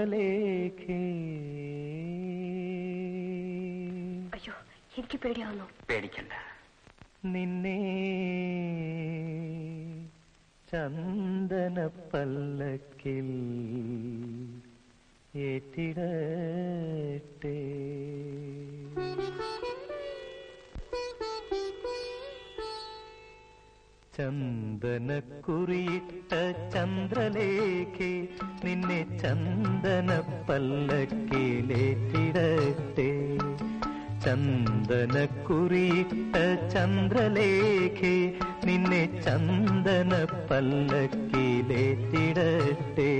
ചന്ദ്രലേഖേ അയ്യോ എനിക്ക് പേടിയാവുന്നു പേടിക്കണ്ട നിന്നെ ചന്ദന പല്ലക്കിൽ ഏറ്റിടട്ടെ ചന്ദനക്കുറിയിട്ട ചന്ദ്രലേഖേ നിന്നെ ചന്ദന പല്ലക്കിലേറ്റിടട്ടെ ചന്ദനക്കുറിയിട്ട ചന്ദ്രലേഖേ നിന്നെ ചന്ദന പല്ലക്കിലേറ്റിടട്ടെ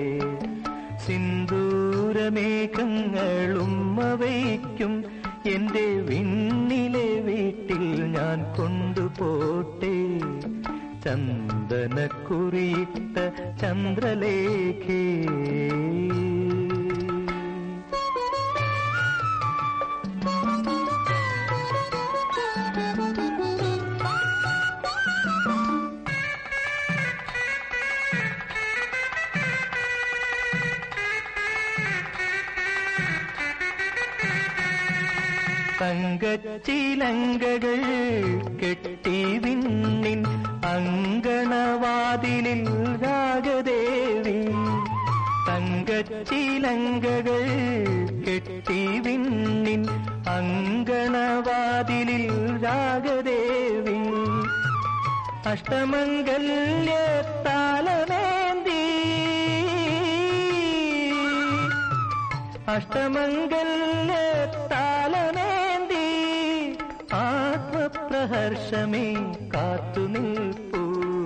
സിന്ദൂരമേഘങ്ങളും അവയ്ക്കും എന്റെ വിണ്ണിലെ വീട്ടിൽ ഞാൻ കൊണ്ടുപോട്ടെ ചന്ദനക്കുറിയിട്ട ചന്ദ്രലേഖേ തങ്കച്ചിലങ്കകൾ കെട്ടി വിണ്ണിൻ അങ്കണവാതിലിൽ രാഗദേവി തങ്കച്ചിലങ്കകൾ കെട്ടി വിണ്ണിൻ അങ്കണവാതിലിൽ രാഗദേവി അഷ്ടമംഗല്യ താലമേന്തി അഷ്ടമംഗല്യ താലമേന്തി ആത്മപ്രഹർഷമേ കാത്തു നിൽപ്പൂ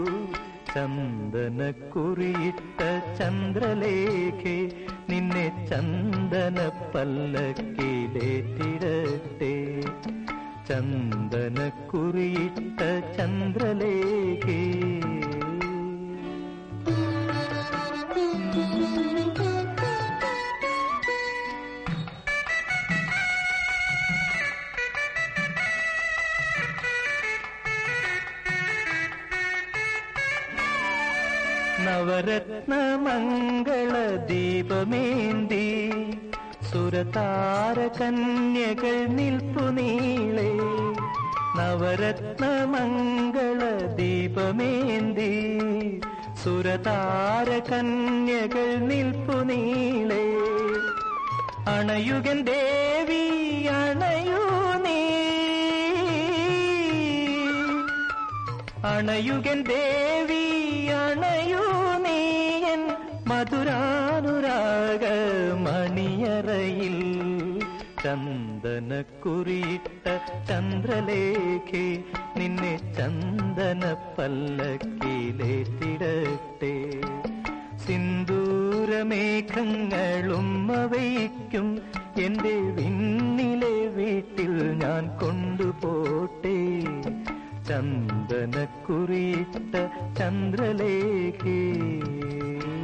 ചന്ദനക്കുറിയിട്ട ചന്ദ്രലേഖേ നിന്നെ ചന്ദന പല്ലക്കിലേറ്റിടട്ടെ ചന്ദനക്കുറിയിട്ട ചന്ദ്രലേഖേ നവരത്ന മംഗള ദീപമേന്തി സുരതാര കന്യകൾ നിൽപ്പു നീളെ നവരത്ന മംഗള ദീപമേന്തി സുരതാര കന്യകൾ നിൽപ്പു നീളെ അണയുകൻ ദേവി അണയൂ നീ അണയുകൻ ദേവി അണയൂ നീയൻ മധുരാനുരാഗ മണിയറയിൽ ചന്ദനക്കുറിയിട്ട ചന്ദ്രലേഖേ നിന്നെ ചന്ദന പല്ലക്കിലേറ്റിടട്ടെ സിന്ദൂരമേഘങ്ങളും അവയ്ക്കും എന്റെ വിണ്ണിലെ വീട്ടിൽ ഞാൻ കൊണ്ടുപോട്ടെ ചന്ദനക്കുറിയിട്ട ചന്ദ്രലേഖേ